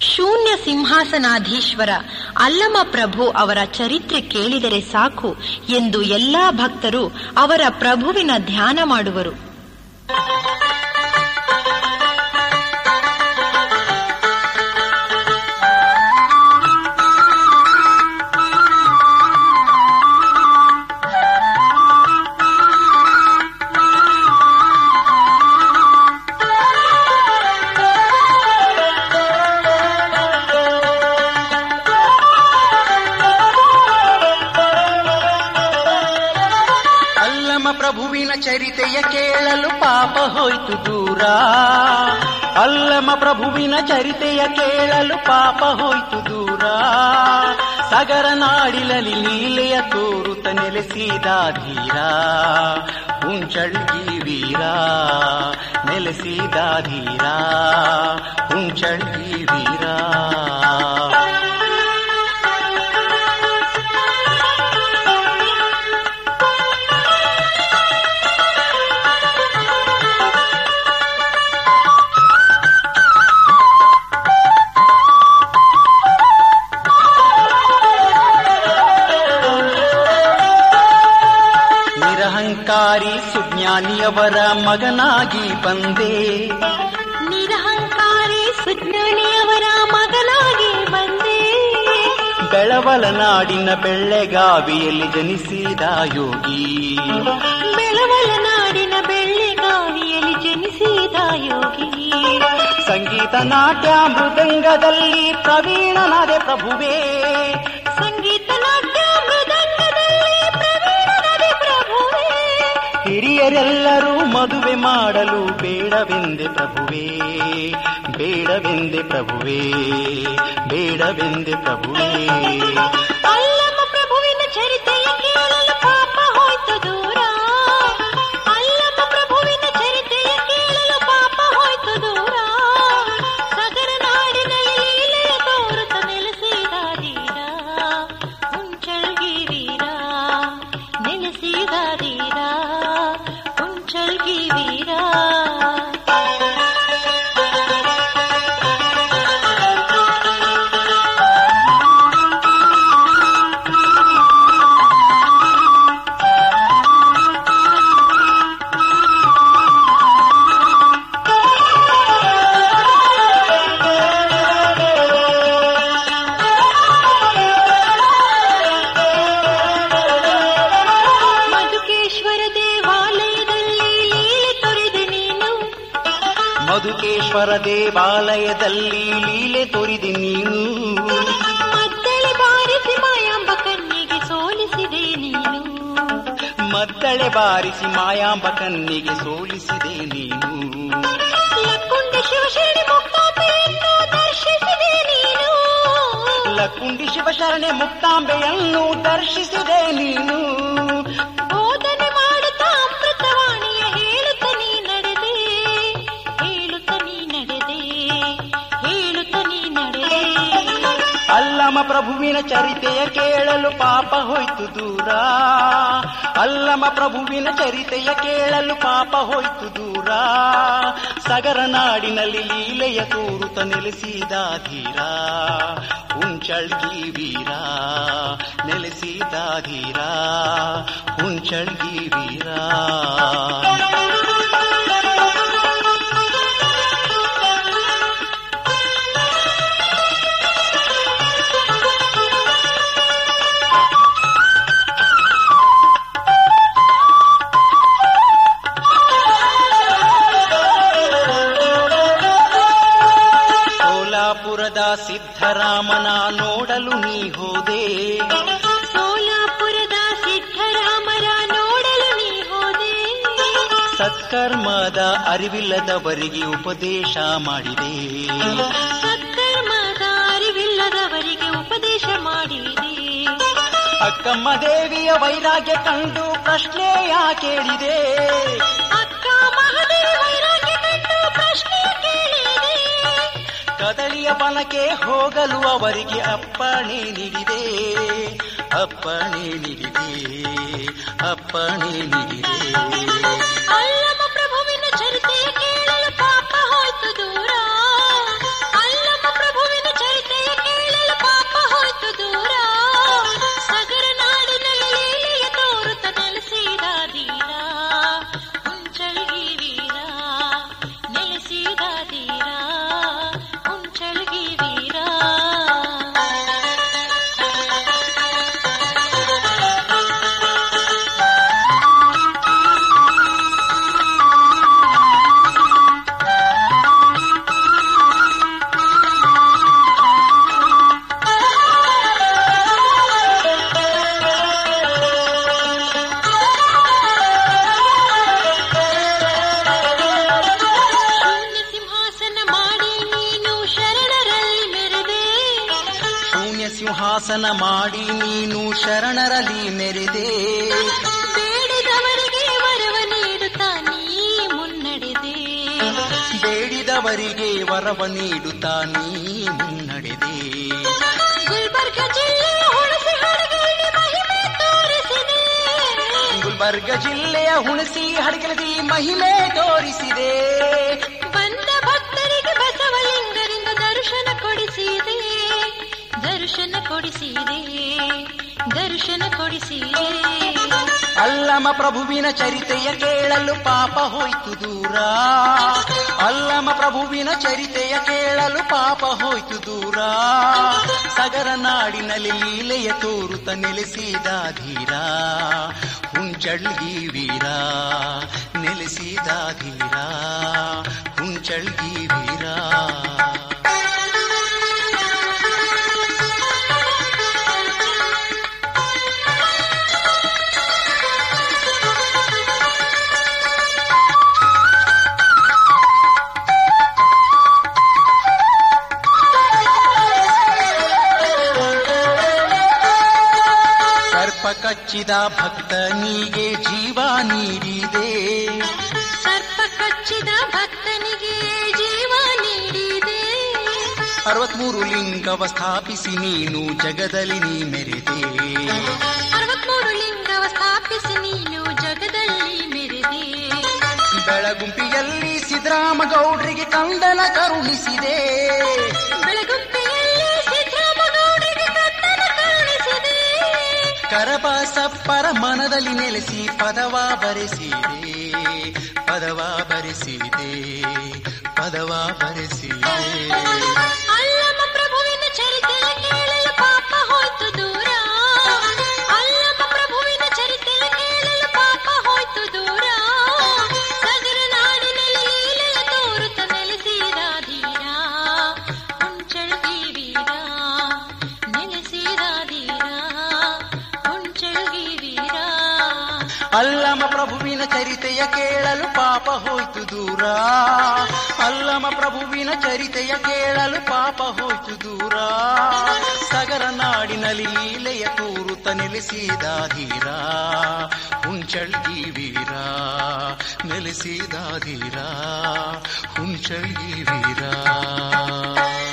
ಶೂನ್ಯ ಸಿಂಹಾಸನಾಧೀಶ್ವರ ಅಲ್ಲಮ ಪ್ರಭು ಅವರ ಚರಿತ್ರೆ ಕೇಳಿದರೆ ಸಾಕು ಎಂದು ಎಲ್ಲಾ ಭಕ್ತರು ಅವರ ಪ್ರಭುವಿನ ಧ್ಯಾನ ಮಾಡುವರು ಅಲ್ಲಮ ಪ್ರಭುವಿನ ಚರಿತೆಯ ಕೇಳಲು ಪಾಪ ಹೋಯ್ತು ದೂರ ಅಲ್ಲಮ ಪ್ರಭುವಿನ ಚರಿತೆಯ ಕೇಳಲು ಪಾಪ ಹೋಯ್ತು ದೂರ ಸಗರ ನಾಡಿಲಲಿ ಲೀಲೆಯ ತೋರುತ್ತ ನೆಲೆಸಿದ ಧೀರ ಹುಂಚಳ್ಗಿ ವೀರ ನೆಲೆಸಿದ ಧೀರ ಹುಂಚಳ್ಗಿ ವೀರ ನಿರಹಂಕಾರಿ ಸುಜ್ಞಾನಿಯವರ ಮಗನಾಗಿ ಬಂದೆ ನಿರಹಂಕಾರಿ ಸುಜ್ಞಾನಿಯವರ ಮಗನಾಗಿ ಬಂದೆ ಬೆಳವಲ ನಾಡಿನ ಬೆಳ್ಳೆಗಾವಿಯಲ್ಲಿ ಜನಿಸಿದ ಯೋಗಿ ಬೆಳವಲ ನಾಡಿನ ಬೆಳ್ಳಿಗಾವಿಯಲ್ಲಿ ಜನಿಸಿದ ಯೋಗಿ ಸಂಗೀತ ನಾಟ್ಯ ಮೃದಂಗದಲ್ಲಿ ಪ್ರವೀಣನಾದೆ ಪ್ರಭುವೇ ಸಂಗೀತ ನಾಟ್ಯ ಮೃದಂಗದಲ್ಲಿ ಪ್ರವೀಣನಾದೆ ಪ್ರಭುವೇ ಹಿರಿಯರೆಲ್ಲರೂ ಮದುವೆ ಮಾಡಲು ಬೇಡವೆಂದೆ ಪ್ರಭುವೇ ಬೇಡವೆಂದೆ ಪ್ರಭುವೇ ಬೇಡವೆಂದೆ ಪ್ರಭುವೇ ಅಲ್ಲಮ ಪ್ರಭುವಿನ ಚರಿತೆಯ ಕೇಳಲು ಪಾಪ ಹೋಯ್ತು ದೂರ ಅಲ್ಲಮ ಪ್ರಭುವಿನ ಚರಿತೆಯ ಕೇಳಲು ಪಾಪ ಹೋಯ್ತು ದೂರ ಸಗರ ನಾಡಿನಲ್ಲಿ ಲೀಲೆಯ ತೋರುತ್ತ ನೆಲೆಸಿದ ಧೀರ ಹುಂಚಳ್ಗಿ ವೀರ ನೆಲೆಸಿದ ಧೀರ ಹುಂಚಳ್ಗಿ ವೀರ ಮಧುಕೇಶ್ವರ ದೇವಾಲಯದಲ್ಲಿ ಲೀಲೆ ತೊರೆದೆ ನೀನು ಮಧುಕೇಶ್ವರ ದೇವಾಲಯದಲ್ಲಿ ಲೀಲೆ ತೋರಿದೆ ನೀನು ಮದ್ದಳೆ ಬಾರಿಸಿ ಮಾಯಾಂಬ ಕಣ್ಣಿಗೆ ಸೋಲಿಸಿದೆ ನೀನು ಮದ್ದಳೆ ಬಾರಿಸಿ ಮಾಯಾಂಬ ಕಣ್ಣಿಗೆ ಸೋಲಿಸಿದೆ ನೀನು ಲಕ್ಕುಂಡ ಶಿವಶರಣಿ ಮುಕ್ತಾಂಬೆಯನ್ನು ದರ್ಶಿಸಿದೆ ನೀನು ಲಕ್ಕುಂಡಿ ಶಿವಶರಣೆ ಮುಕ್ತಾಂಬೆಯನ್ನು ದರ್ಶಿಸಿದೆ ನೀನು ಬೋಧನೆ ಮಾಡುತ್ತಾ ಅಮೃತವಾಣಿಯ ಹೇಳುತ್ತ ನೀ ನಡೆದೆ ಹೇಳುತ್ತ ನೀ ನಡೆದೆ ಹೇಳುತ್ತ ನೀ ನಡೆದೆ ಅಲ್ಲಮ ಪ್ರಭುವಿನ ಚರಿತೆಯ ಕೇಳಲು ಪಾಪ ಹೋಯ್ತು ದೂರ ಅಲ್ಲಮ ಪ್ರಭುವಿನ ಚರಿತೆಯ ಕೇಳಲು ಪಾಪ ಹೋಯ್ತು ದೂರ ಸಗರ ನಾಡಿನಲ್ಲಿ ಲೀಲೆಯ ತೋರುತ್ತ ನೆಲೆಸಿದ ಧೀರ ಹುಂಚಳ್ಗಿ ವೀರ ನೆಲೆಸಿದ ಧೀರ ಹುಂಚಳ್ಗಿ ವೀರ ಸೋಲಾಪುರದ ಸಿದ್ಧರಾಮನ ನೋಡಲು ನೀ ಹೋದೆ ಸೋಲಾಪುರದ ಸಿದ್ಧರಾಮರ ನೋಡಲು ನೀ ಹೋದೆ ಸತ್ಕರ್ಮದ ಅರಿವಿಲ್ಲದವರಿಗೆ ಉಪದೇಶ ಮಾಡಿದೆ ಸತ್ಕರ್ಮದ ಅರಿವಿಲ್ಲದವರಿಗೆ ಉಪದೇಶ ಮಾಡಿದೆ ಅಕ್ಕಮ್ಮ ದೇವಿಯ ವೈರಾಗ್ಯ ಕಂಡು ಪ್ರಶ್ನೆಯ ಕೇಳಿದೆ ಅಕ್ಕ ಮಹದೇವ ವೈರಾಗ್ಯ ಕಂಡು ಪ್ರಶ್ನೆ ಕೇಳಿದೆ ಕದಳಿಯ ಬನಕ್ಕೆ ಹೋಗಲು ಅವರಿಗೆ ಅಪ್ಪಣೆ ನೀಡಿದೆ ಅಪ್ಪಣೆ ನೀಡಿದೆ ಅಪ್ಪಣೆ ನೀಡಿದೆ ಅಲ್ಲಮ ಪ್ರಭುವಿನ ಚರಿತೆಯ ಕೇಳಲು ಪಾಪ ಹೋಯ್ತು ದೂರ ಅಲ್ಲಮ ಪ್ರಭುವಿನ ಸಿಂಹಾಸನ ಮಾಡಿ ನೀನು ಶರಣರಲ್ಲಿ ಮೆರೆದೆ ಬೇಡಿದವರಿಗೆ ವರವ ನೀಡುತ್ತಾ ನೀ ಮುನ್ನಡೆದೆ ಬೇಡಿದವರಿಗೆ ವರವ ನೀಡುತ್ತಾ ನೀ ಮುನ್ನಡೆದೆ ಗುಲ್ಬರ್ಗ ಜಿಲ್ಲೆಯ ಹುಣಸಿ ಹಡಗಲಿ ಮಹಿಮೆ ತೋರಿಸಿದೆ ಗುಲ್ಬರ್ಗ ಜಿಲ್ಲೆಯ ಹುಣಸಿ ಹಡಗಲದಿ ಮಹಿಮೆ ತೋರಿಸಿದೆ ಬಂದ ಭಕ್ತರಿಗೆ ಬಸವಲಿಂಗರಿಂದ ದರ್ಶನ ಕೊಡಿಸಿದೆ ದರ್ಶನ ಕೊಡಿಸಿದೆ ದರ್ಶನ ಕೊಡಿಸಿದೆ ಅಲ್ಲಮ ಪ್ರಭುವಿನ ಚರಿತೆಯ ಕೇಳಲು ಪಾಪ ಹೋಯ್ತು ದೂರ ಅಲ್ಲಮ ಪ್ರಭುವಿನ ಚರಿತೆಯ ಕೇಳಲು ಪಾಪ ಹೋಯ್ತು ದೂರ ಸಗರ ನಾಡಿನಲ್ಲಿ ಲೀಲೆಯ ತೋರುತ್ತ ನೆಲೆಸಿದ ಧೀರ ಹುಂಚಳ್ಗಿ ವೀರ ನೆಲೆಸಿದ ಧೀರ ಹುಂಚಳ್ಗಿ ವೀರ ಸರ್ಪ ಕಚ್ಚಿದ ಭಕ್ತನಿಗೆ ಜೀವ ನೀಡಿದೆ ಸರ್ಪ ಕಚ್ಚಿದ ಭಕ್ತನಿಗೆ ಜೀವ ನೀಡಿದೆ ಅರವತ್ಮೂರು ಲಿಂಗವ ಸ್ಥಾಪಿಸಿ ನೀನು ಜಗದಲ್ಲಿ ನೀ ಮೆರೆದೆ ಅರವತ್ಮೂರು ಲಿಂಗವ ಸ್ಥಾಪಿಸಿ ನೀನು ಜಗದಲ್ಲಿ ಮೆರೆದೆ ಬೆಳಗುಂಪಿಯಲ್ಲಿ ಸಿದ್ದರಾಮಗೌಡ್ರಿಗೆ ಕಂದನ ಕರುಣಿಸಿದೆ ಬೆಳಗುಂಪೆಯಲ್ಲಿ ಸಿದ್ದರಾಮಗೌಡರಿಗೆ ಕತ್ತಲ ಕಾಣಿಸಿದೆ ಕರಬಸಪ್ಪರ ಮನದಲ್ಲಿ ನೆಲೆಸಿ ಪದವ ಬರೆಸಿದೆ ಪದವ ಬರೆಸಿದೆ ಪದವ ಬರೆಸಿದೆ ಅಲ್ಲಮ ಪ್ರಭುವಿನ ಚರಿತೆಯ ಕೇಳಲು ಪಾಪ ಹೋಯ್ತು ದೂರ ಅಲ್ಲಮ ಪ್ರಭುವಿನ ಚರಿತೆಯ ಕೇಳಲು ಪಾಪ ಹೋಯ್ತು ದೂರ ಸಗರ ನಾಡಿನಲ್ಲಿ ಲೀಲೆಯ ತೋರುತ್ತ ನೆಲೆಸಿದ ಧೀರ ಹುಂಚಳಗಿ ವೀರ ನೆಲೆಸಿದ ಧೀರ ಹುಂಚಳಗಿ ವೀರ ಅಲ್ಲಮ ಪ್ರಭುವಿನ ಚರಿತೆಯ ಕೇಳಲು ಪಾಪ ಹೋಯ್ತು ದೂರ ಅಲ್ಲಮ ಪ್ರಭುವಿನ ಚರಿತೆಯ ಕೇಳಲು ಪಾಪ ಹೋಯ್ತು ದೂರ ಸಗರ ನಾಡಿನಲ್ಲಿ ಲೀಲೆಯ ತೋರುತ್ತ ನೆಲೆಸಿದ ಧೀರ ಹುಂಚಳ್ಗಿ ವೀರ ನೆಲೆಸಿದ ಧೀರ ಹುಂಚಳ್ಗಿ ವೀರ